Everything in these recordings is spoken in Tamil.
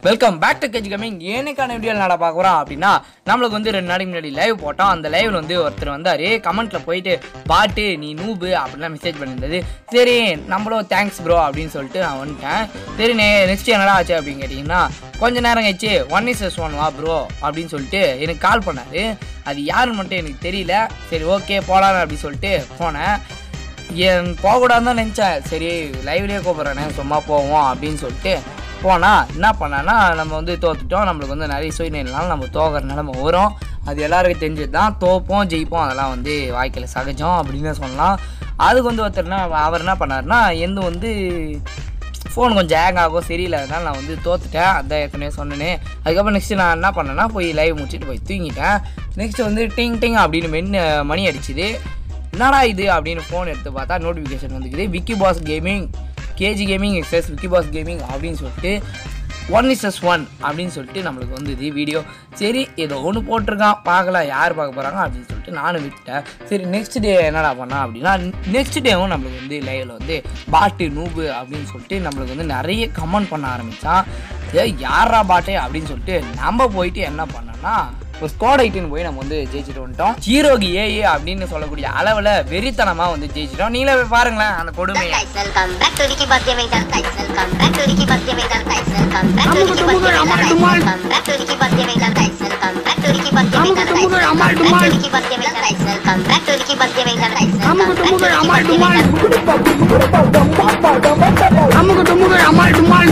Welcome back to KG gaming ஏனைக்கான வீடியோ நட பார்க்குறோம் அப்படின்னா நம்மளுக்கு வந்து ரெண்டு நாளைக்கு முன்னாடி லைவ் போட்டோம் அந்த லைவ்ல வந்து ஒருத்தர் வந்தார் கமெண்ட்ல போயிட்டு பாட்டு நீ நூபு அப்படிலாம் மெசேஜ் பண்ணியிருந்தது சரி நம்மளும் தேங்க்ஸ் ப்ரோ அப்படின்னு சொல்லிட்டு நான் வந்துட்டேன் சரி நே நெக்ஸ்ட் என்னடா ஆச்சு அப்படின்னு கேட்டிங்கன்னா கொஞ்ச நேரம் கழிச்சு ஒன் இஸ் எஸ் ஒன் வா ப்ரோ அப்படின்னு சொல்லிட்டு எனக்கு கால் பண்ணாரு அது யாருன்னு மட்டும் எனக்கு தெரியல சரி ஓகே போகலாம் அப்படின்னு சொல்லிட்டு போனேன் என் போகக்கூடாதுன்னு தான் நினச்சேன் சரி லைவ்லேயே கூப்பிட்றேனே சும்மா போவோம் அப்படின்னு சொல்லிட்டு போனால் என்ன பண்ணேன்னா நம்ம வந்து தோத்துட்டோம் நம்மளுக்கு வந்து நிறைய சூழ்நிலைனால நம்ம தோக்கிற நிலமை வரும் அது எல்லாருக்கும் தெரிஞ்சது தான் தோப்போம் ஜெயிப்போம் அதெல்லாம் வந்து வாழ்க்கையில் சகஜம் அப்படின்னு சொல்லலாம் அதுக்கு வந்து ஒருத்தர்னா அவர் என்ன பண்ணாருன்னா எந்த வந்து ஃபோன் கொஞ்சம் ஹேங் ஆகும் சரியில்லை அதனால நான் வந்து தோத்துட்டேன் அதான் ஏற்கனவே சொன்னேனே அதுக்கப்புறம் நெக்ஸ்ட்டு நான் என்ன பண்ணேன்னா போய் லைவ் முடிச்சுட்டு போய் தூங்கிட்டேன் நெக்ஸ்ட் வந்து டிங் டிங் அப்படின்னு மென்னு மணி அடிச்சுது என்னடா இது அப்படின்னு ஃபோன் எடுத்து பார்த்தா நோட்டிஃபிகேஷன் வந்துக்குது Vicky boss gaming KG gaming access Vicky boss gaming அப்படின்னு சொல்லிட்டு ஒன் இஸ் எஸ் ஒன் அப்படின்னு சொல்லிட்டு நம்மளுக்கு வந்தது வீடியோ சரி ஏதோ ஒன்று போட்டிருக்கான் பார்க்கலாம் யார் பார்க்க போகிறாங்க அப்படின்னு சொல்லிட்டு நானும் விட்டேன் சரி நெக்ஸ்ட் டே என்னடா பண்ணா அப்படின்னா நெக்ஸ்ட் டேவும் நம்மளுக்கு வந்து லைவில் வந்து பாட்டு நூபு அப்படின்னு சொல்லிட்டு நம்மளுக்கு வந்து நிறைய கமெண்ட் பண்ண ஆரம்பித்தான் ஏ யாரா பாட்டே அப்படின்னு சொல்லிட்டு நம்ம போயிட்டு என்ன பண்ணோம்னா ஒரு ஸ்குவாட் ஐட்டுன்னு போய் நம்ம வந்து ஜெயிச்சுட்டு வந்துட்டோம் ஹீரோக்கு ஏஏ அப்படின்னு சொல்லக்கூடிய அளவில் வெறித்தனமாக வந்து ஜெயிச்சிட்டோம் நீங்களே போய் பாருங்களேன் அந்த கொடுமையை Guys, welcome back to Ricky Birthday Maker. Guys, welcome back to Ricky Birthday Maker. Guys, welcome back to Ricky Birthday Maker. Guys, welcome back to Ricky Birthday Maker. Guys, welcome back to Ricky Birthday Maker. Guys, welcome back to Ricky Birthday Maker. Guys, welcome back to Ricky Birthday Maker. Guys, welcome back to Ricky Birthday Maker. அமுகு டுமுகு அமால் டுமால்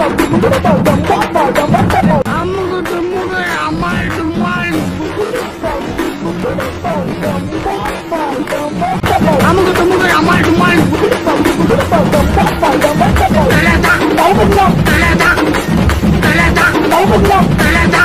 அமுகு டுமுகு அமால் டுமால் அமுகு டுமுகு அமால் டுமால் தலதா தலதா தலதா தலதா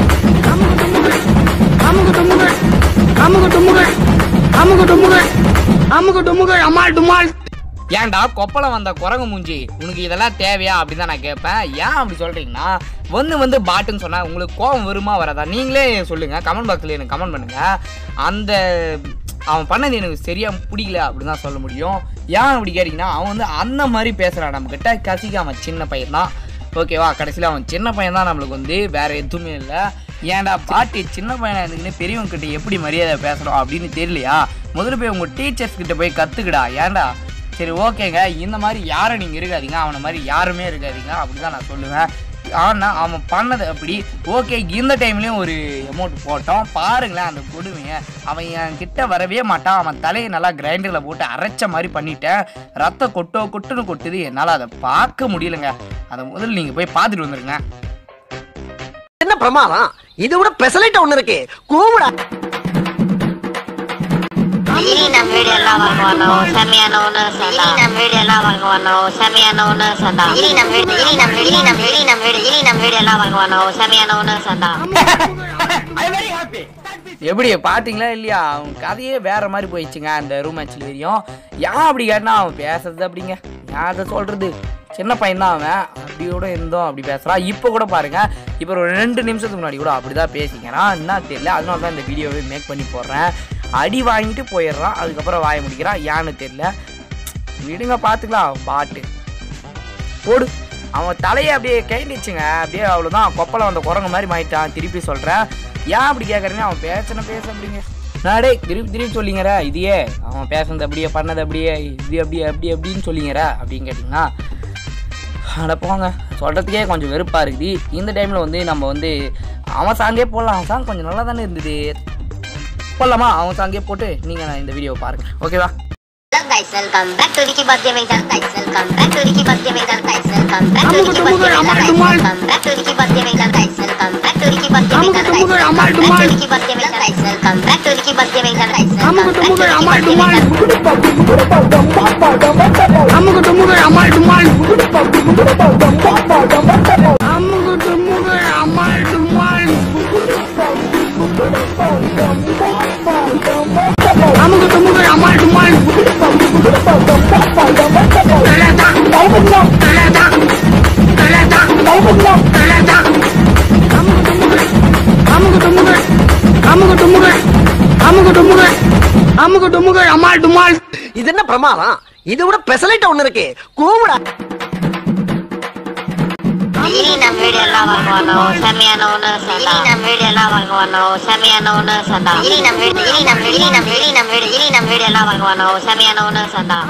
அமுகு டுமுகு அமுகு டுமுகு அமுகு டுமுகு அமுகு டுமுகு அமால் டுமால் ஏன்டா கொப்பளம் வந்த குரங்கு மூஞ்சி உனக்கு இதெல்லாம் தேவையா அப்படின்னு தான் நான் கேட்பேன் ஏன் அப்படி சொல்கிறீங்கன்னா வந்து வந்து பாட்டுன்னு சொன்னால் உங்களுக்கு கோபம் வருமா வராதா நீங்களே சொல்லுங்கள் கமெண்ட் பாக்ஸில் எனக்கு கமெண்ட் பண்ணுங்கள் அந்த அவன் பண்ணது எனக்கு சரியாக பிடிக்கல அப்படின்னு தான் சொல்ல முடியும் ஏன் அப்படி கேட்டிங்கன்னா அவன் வந்து அந்த மாதிரி பேசுகிறான் நம்மக்கிட்ட கசிக்க அவன் சின்ன பையன் தான் ஓகேவா கடைசியில் அவன் சின்ன பையன் தான் நம்மளுக்கு வந்து வேறு எதுவுமே இல்லை ஏன்டா பாட்டி சின்ன பையனா இருந்துக்கின்னு பெரியவங்க கிட்ட எப்படி மரியாதை பேசுகிறோம் அப்படின்னு தெரியலையா முதல்ல போய் உங்கள் டீச்சர்ஸ் கிட்ட போய் கற்றுக்கடா ஏன்டா சரி ஓகேங்க இந்த மாதிரி யாரும் நீங்கள் இருக்காதீங்க அவனை மாதிரி யாருமே இருக்காதீங்க அப்படி தான் நான் சொல்லுவேன் ஆனால் அவன் பண்ணது அப்படி ஓகே இந்த டைம்லேயும் ஒரு அமௌண்ட் போட்டோம் பாருங்களேன் அந்த கொடுமையை அவன் என் கிட்ட வரவே மாட்டான் அவன் தலையை நல்லா கிரைண்டரில் போட்டு அரைச்ச மாதிரி பண்ணிட்டேன் ரத்தம் கொட்டோ கொட்டுன்னு கொட்டுது என்னால் அதை பார்க்க முடியலங்க அதை முதல்ல நீங்கள் போய் பார்த்துட்டு வந்துருங்க என்ன பிரமாதம் இதை விட பெசலைட் ஒண்ணு இருக்கு கூவுடா இனி நம்ம வீடியோ எல்லாம் வாங்குவானோம் செமையான ஒன்று சந்தா இனி நம்ம வீடியோ எல்லாம் வாங்குவானோம் செமையான ஒன்று சந்தா இனி நம்ம வீடு இனி நம்ம இனி நம்ம இனி நம்ம வீடு இனி நம்ம வீடியோ எல்லாம் வாங்குவானோம் செமையான ஒன்று சந்தா எப்படி பார்த்தீங்களா இல்லையா அவன் கதையே வேற மாதிரி போயிடுச்சுங்க அந்த ரூம் மேட்ச்ல வரையும் ஏன் அப்படி கேட்டா அவன் பேசுறது அப்படிங்க நான் அதை சொல்றது சின்ன பையன் தான் அவன் அப்படியோட இருந்தோம் அப்படி பேசுறான் இப்போ கூட பாருங்க இப்போ ஒரு ரெண்டு நிமிஷத்துக்கு முன்னாடி கூட அப்படிதான் பேசிக்கிறான் என்ன தெரியல அதனால தான் இந்த வீடியோவை மேக் பண்ணி போடுறேன் அடி வாங்கிட்டு போயிடுறான் அதுக்கப்புறம் வாய முடிக்கிறான் ஏன்னு தெரியல விடுங்க பார்த்துக்கலாம் பாட்டு போடு அவன் தலையை அப்படியே கைண்டிச்சுங்க அப்படியே அவ்வளோதான் கொப்பளம் வந்த குரங்கு மாதிரி மாயிட்டான் திருப்பி சொல்கிறேன் ஏன் அப்படி கேட்குறேன்னு அவன் பேசின பேச அப்படிங்க நாடே திருப்பி திருப்பி சொல்லிங்கற இதையே அவன் பேசுனது அப்படியே பண்ணது அப்படியே இது அப்படியே அப்படி அப்படின்னு சொல்லிங்கற அப்படின்னு கேட்டிங்கன்னா அட போங்க சொல்கிறதுக்கே கொஞ்சம் வெறுப்பாக இருக்குது இந்த டைமில் வந்து நம்ம வந்து அவன் சாங்கே போடலாம் அவன் சாங் கொஞ்சம் நல்லா தானே இருந்தது போடலாமா அவன் சாங்கே போட்டு நீங்கள் நான் இந்த வீடியோவை பாருங்கள் ஓகேவா Hello guys, welcome back to Ricky Birthday Maker. Guys, welcome back to Ricky Birthday Maker. Guys, welcome back to Ricky Birthday Maker. Guys, welcome back to Ricky Birthday Maker. Guys, welcome back to Ricky Birthday Maker. Guys, welcome back to Ricky Birthday Maker. Guys, welcome back to Ricky Birthday Maker. Guys, welcome back to Ricky Birthday Maker. அமுகு டுமுகு அமால் டுமால் அமுகு டுமுகு அமால் டுமால் அமுகு டுமுகு அமால் டுமால் தலதா தலதா தலதா தலதா அமுகு டுமுகு அமுகு டுமுகு அமுகு டுமுகு அமுகு டுமுகு அமால் டுமால் இது என்ன பிரமாதம் இதை விட பெசலைட் ஒண்ணு இருக்கு கூவுடா இனி நம்ம வீடு எல்லாம் வாங்க வரணும் செமையான ஒண்ணு சண்டா இனி நம்ம வீடு எல்லாம் வாங்க வரணும் செமையான ஒண்ணு சண்டா இனி நம்ம வீடு இனி நம்ம வீடு இனி நம்ம இனி நம்ம வீடு இனி நம்ம வீடு எல்லாம் வாங்க வரணும் செமையான ஒண்ணு சண்டா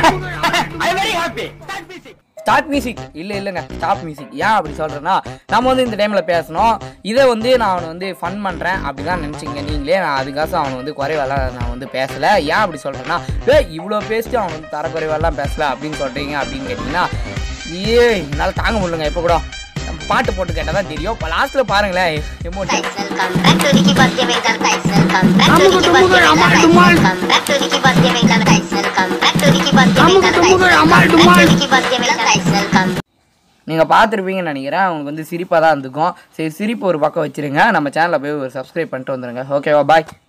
ஸ்டார்ட் மியூசிக் இல்லை இல்லைங்க ஸ்டாப் மியூசிக் ஏன் அப்படி சொல்கிறேன்னா நம்ம வந்து இந்த டைமில் பேசணும் இதை வந்து நான் அவனை வந்து ஃபன் பண்ணுறேன் அப்படி தான் நினச்சிங்க நீங்களே நான் அதுக்காக அவனை வந்து குறைவெல்லாம் நான் வந்து பேசலை ஏன் அப்படி சொல்கிறேன்னா ஏ இவ்வளோ பேசிட்டு அவன் வந்து தரக்குறைவெல்லாம் பேசல அப்படின்னு சொல்கிறீங்க அப்படின்னு கேட்டிங்கன்னா ஏ என்னால் தாங்க முடியலங்க இப்போ கூட பாட்டு போட்டு கேட்டால் தான் தெரியும் இப்போ லாஸ்ட்டில் பாருங்களேன் எமோட்டி Welcome back to Ricky Bhakti Vedan guys. Welcome back to Ricky Bhakti Vedan guys. Welcome back to Ricky Bhakti Vedan guys. Welcome back to Ricky Bhakti Vedan guys. Welcome back to Ricky Bhakti Vedan guys. Welcome. நீங்கள் பார்த்துருப்பீங்கன்னு நினைக்கிறேன் அவங்களுக்கு வந்து சிரிப்பாக தான் இருந்துக்கும் சரி சிரிப்பு ஒரு பக்கம் வச்சிருங்க நம்ம சேனலில் போய் ஒரு சப்ஸ்கிரைப் பண்ணிட்டு வந்துருங்க ஓகேவா பாய்